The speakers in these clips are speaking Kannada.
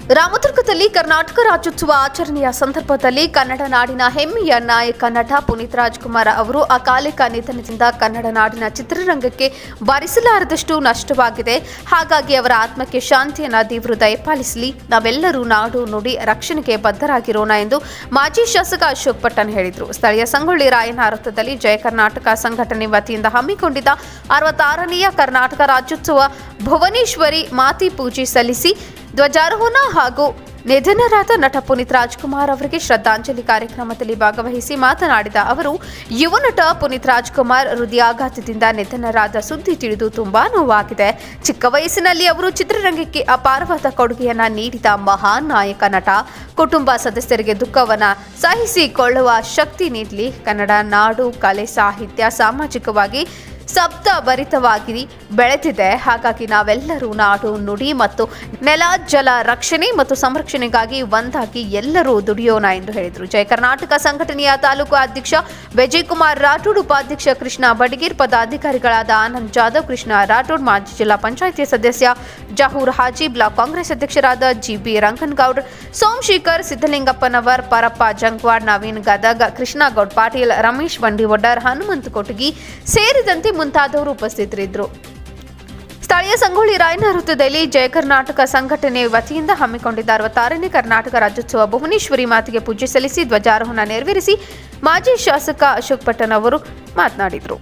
ರಾಮದುರ್ಗದಲ್ಲಿ ಕರ್ನಾಟಕ ರಾಜ್ಯೋತ್ಸವ ಆಚರಣೆಯ ಸಂದರ್ಭದಲ್ಲಿ ಕನ್ನಡ ನಾಡಿನ ಹೆಮ್ಮೆಯ ನಾಯಕ ನಟ ಪುನೀತ್ ರಾಜ್ಕುಮಾರ್ ಅವರು ಅಕಾಲಿಕ ನಿಧನದಿಂದ ಕನ್ನಡ ನಾಡಿನ ಚಿತ್ರರಂಗಕ್ಕೆ ಭರಿಸಲಾರದಷ್ಟು ನಷ್ಟವಾಗಿದೆ ಹಾಗಾಗಿ ಅವರ ಆತ್ಮಕ್ಕೆ ಶಾಂತಿಯನ್ನ ದೇವರು ದಯಪಾಲಿಸಲಿ ನಾವೆಲ್ಲರೂ ನಾಡು ನುಡಿ ರಕ್ಷಣೆಗೆ ಬದ್ಧರಾಗಿರೋಣ ಎಂದು ಮಾಜಿ ಶಾಸಕ ಅಶೋಕ್ ಪಟ್ಟಣ್ ಹೇಳಿದರು ಸ್ಥಳೀಯ ಸಂಗೊಳ್ಳಿ ರಾಯನ ವೃತ್ತದಲ್ಲಿ ಜಯ ಕರ್ನಾಟಕ ಸಂಘಟನೆ ವತಿಯಿಂದ ಹಮ್ಮಿಕೊಂಡಿದ್ದ ಅರವತ್ತಾರನೆಯ ಕರ್ನಾಟಕ ರಾಜ್ಯೋತ್ಸವ ಭುವನೇಶ್ವರಿ ಮಾತಿ ಪೂಜೆ ಸಲ್ಲಿಸಿ ಧ್ವಜಾರೋಹಣ ಹಾಗೂ ನಿಧನರಾದ ನಟ ಪುನೀತ್ ರಾಜ್ಕುಮಾರ್ ಅವರಿಗೆ ಶ್ರದ್ಧಾಂಜಲಿ ಕಾರ್ಯಕ್ರಮದಲ್ಲಿ ಭಾಗವಹಿಸಿ ಮಾತನಾಡಿದ ಅವರು ಯುವ ನಟ ಪುನೀತ್ ರಾಜ್ಕುಮಾರ್ ಹೃದಯಾಘಾತದಿಂದ ನಿಧನರಾದ ಸುದ್ದಿ ತಿಳಿದು ತುಂಬಾ ನೋವಾಗಿದೆ ಚಿಕ್ಕ ವಯಸ್ಸಿನಲ್ಲಿ ಅವರು ಚಿತ್ರರಂಗಕ್ಕೆ ಅಪಾರವಾದ ಕೊಡುಗೆಯನ್ನ ನೀಡಿದ ಮಹಾನ್ ನಾಯಕ ನಟ ಕುಟುಂಬ ಸದಸ್ಯರಿಗೆ ದುಃಖವನ್ನ ಸಹಿಸಿಕೊಳ್ಳುವ ಶಕ್ತಿ ನೀಡಲಿ ಕನ್ನಡ ನಾಡು ಕಲೆ ಸಾಹಿತ್ಯ ಸಾಮಾಜಿಕವಾಗಿ ಸಪ್ತ ಭರಿತವಾಗಿ ಬೆಳೆದಿದೆ ಹಾಗಾಗಿ ನಾವೆಲ್ಲರೂ ನಾಡು ನುಡಿ ಮತ್ತು ನೆಲ ಜಲ ರಕ್ಷಣೆ ಮತ್ತು ಸಂರಕ್ಷಣೆಗಾಗಿ ಒಂದಾಗಿ ಎಲ್ಲರೂ ದುಡಿಯೋಣ ಎಂದು ಹೇಳಿದರು ಜಯ ಕರ್ನಾಟಕ ಸಂಘಟನೆಯ ತಾಲೂಕು ಅಧ್ಯಕ್ಷ ವಿಜಯ್ ಕುಮಾರ್ ರಾಠೋಡ್ ಉಪಾಧ್ಯಕ್ಷ ಕೃಷ್ಣ ಬಡಗೇರ್ ಪದಾಧಿಕಾರಿಗಳಾದ ಆನಂದ್ ಜಾಧವ್ ಕೃಷ್ಣ ರಾಠೋಡ್ ಮಾಜಿ ಜಿಲ್ಲಾ ಪಂಚಾಯಿತಿ ಸದಸ್ಯ ಜಹೂರ್ ಹಾಜಿ ಬ್ಲಾಕ್ ಕಾಂಗ್ರೆಸ್ ಅಧ್ಯಕ್ಷರಾದ ಜಿಬಿ ರಂಗನಗೌಡ್ ಸೋಮಶೇಖರ್ ಸಿದ್ದಲಿಂಗಪ್ಪನವರ್ ಪರಪ್ಪ ಜಂಗ್ವಾಡ್ ನವೀನ್ ಗದಗ್ ಕೃಷ್ಣಗೌಡ್ ಪಾಟೀಲ್ ರಮೇಶ್ ಬಂಡಿವಡ್ಡರ್ ಹನುಮಂತ ಕೊಟಗಿ ಸೇರಿದಂತೆ ಮುಂತಾದವರು ಉಪಸ್ಥಿತರಿದ್ದರು ಸ್ಥಳೀಯ ಸಂಗೊಳ್ಳಿ ರಾಯನ ವೃತ್ತದಲ್ಲಿ ಜಯ ಕರ್ನಾಟಕ ಸಂಘಟನೆ ವತಿಯಿಂದ ಹಮ್ಮಿಕೊಂಡಿದ್ದ ಅರವತ್ತಾರನೇ ಕರ್ನಾಟಕ ರಾಜ್ಯೋತ್ಸವ ಭುವನೇಶ್ವರಿ ಮಾತಿಗೆ ಪೂಜೆ ಸಲ್ಲಿಸಿ ಧ್ವಜಾರೋಹಣ ನೆರವೇರಿಸಿ ಮಾಜಿ ಶಾಸಕ ಅಶೋಕ್ ಪಟ್ಟಣ್ ಅವರು ಮಾತನಾಡಿದರು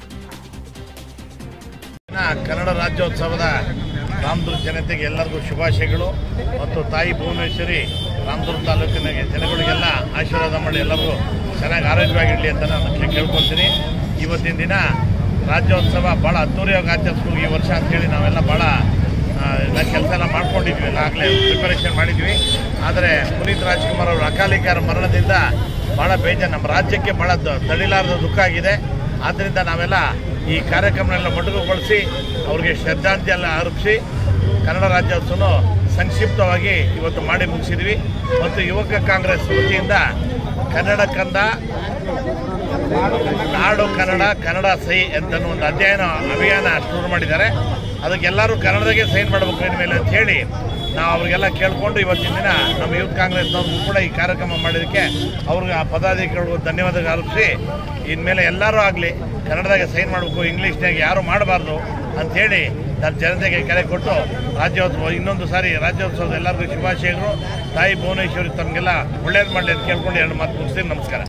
ದಿನ ಕನ್ನಡ ರಾಜ್ಯೋತ್ಸವದ ರಾಮದುರ್ಗ ಜನತೆಗೆ ಎಲ್ಲರಿಗೂ ಶುಭಾಶಯಗಳು ಮತ್ತು ತಾಯಿ ಭುವನೇಶ್ವರಿ ರಾಮದುರ್ಗ ತಾಲೂಕಿನ ಜನಗಳಿಗೆಲ್ಲ ಆಶೀರ್ವಾದ ಮಾಡಿ ಎಲ್ಲರಿಗೂ ಚೆನ್ನಾಗಿ ಆರೋಗ್ಯವಾಗಿರಲಿ ಅಂತ ನಾನು ಕೇ- ಕೇಳ್ಕೊತೀನಿ ಇವತ್ತಿನ ದಿನ ರಾಜ್ಯೋತ್ಸವ ಭಾಳ ಅದ್ದೂರಿಯಾಗಿ ಆಚರಿಸ್ಬೇಕು ಈ ವರ್ಷ ಅಂತೇಳಿ ನಾವೆಲ್ಲ ಭಾಳ ಆ, ಎಲ್ಲ ಕೆಲಸ ಎಲ್ಲ ಮಾಡ್ಕೊಂಡಿದ್ವಿ ಎಲ್ಲ ಆಗಲೇ ಪ್ರಿಪರೇಷನ್ ಮಾಡಿದ್ವಿ ಆದರೆ ಪುನೀತ್ ರಾಜ್ಕುಮಾರ್ ಅವರ ಅಕಾಲಿಕರ ಮರಣದಿಂದ ಭಾಳ ಬೇಜಾರು ನಮ್ಮ ರಾಜ್ಯಕ್ಕೆ ಭಾಳ ದ- ತಡಿಲಾರದ ದುಃಖ ಆಗಿದೆ ಆದ್ದರಿಂದ ನಾವೆಲ್ಲ ಈ ಕಾರ್ಯಕ್ರಮನೆಲ್ಲ ಮೊಟಕುಗೊಳಿಸಿ ಅವ್ರಿಗೆ ಶ್ರದ್ಧಾಂಜಲಿ ಎಲ್ಲ ಅರ್ಪಿಸಿ ಕನ್ನಡ ರಾಜ್ಯೋತ್ಸವ ಸಂಕ್ಷಿಪ್ತವಾಗಿ ಇವತ್ತು ಮಾಡಿ ಮುಗಿಸಿದ್ವಿ ಮತ್ತು ಯುವಕ ಕಾಂಗ್ರೆಸ್ ವತಿಯಿಂದ ಕನ್ನಡ ಕಂದ ನಾಡು ಕನ್ನಡ ಕನ್ನಡ ಸಹಿ ಅಂತ ಒಂದು ಅಧ್ಯಯನ ಅಭಿಯಾನ ಶುರು ಮಾಡಿದ್ದಾರೆ ಅದಕ್ಕೆಲ್ಲರೂ ಕನ್ನಡದಾಗೆ ಸೈನ್ ಮಾಡಬೇಕು ಇನ್ಮೇಲೆ ಅಂತ ಹೇಳಿ ನಾವು ಅವ್ರಿಗೆಲ್ಲ ಕೇಳಿಕೊಂಡು ಇವತ್ತಿನ ದಿನ ನಮ್ಮ ಯೂತ್ ಕಾಂಗ್ರೆಸ್ನವ್ರಿಗೂ ಕೂಡ ಈ ಕಾರ್ಯಕ್ರಮ ಮಾಡಿದ್ದಕ್ಕೆ ಅವ್ರಿಗೆ ಆ ಪದಾಧಿಕಾರಿಗಳಿಗೂ ಧನ್ಯವಾದ ಅರ್ಪಿಸಿ ಇನ್ಮೇಲೆ ಎಲ್ಲರೂ ಆಗಲಿ ಕನ್ನಡದಾಗೆ ಸೈನ್ ಮಾಡಬೇಕು ಇಂಗ್ಲೀಷ್ನಾಗ ಯಾರು ಮಾಡಬಾರ್ದು ಅಂಥೇಳಿ ನಾನು ಜನತೆಗೆ ಕರೆ ಕೊಟ್ಟು ರಾಜ್ಯೋತ್ಸವ ಇನ್ನೊಂದು ಸಾರಿ ರಾಜ್ಯೋತ್ಸವದ ಎಲ್ಲರಿಗೂ ಶುಭಾಶಯಗಳು ತಾಯಿ ಭುವನೇಶ್ವರಿ ತಮಗೆಲ್ಲ ಒಳ್ಳೇದು ಮಾಡಲಿ ಅಂತ ಕೇಳ್ಕೊಂಡು ಎರಡು ಮಾತು ಮುಗಿಸ್ತೀನಿ ನಮಸ್ಕಾರ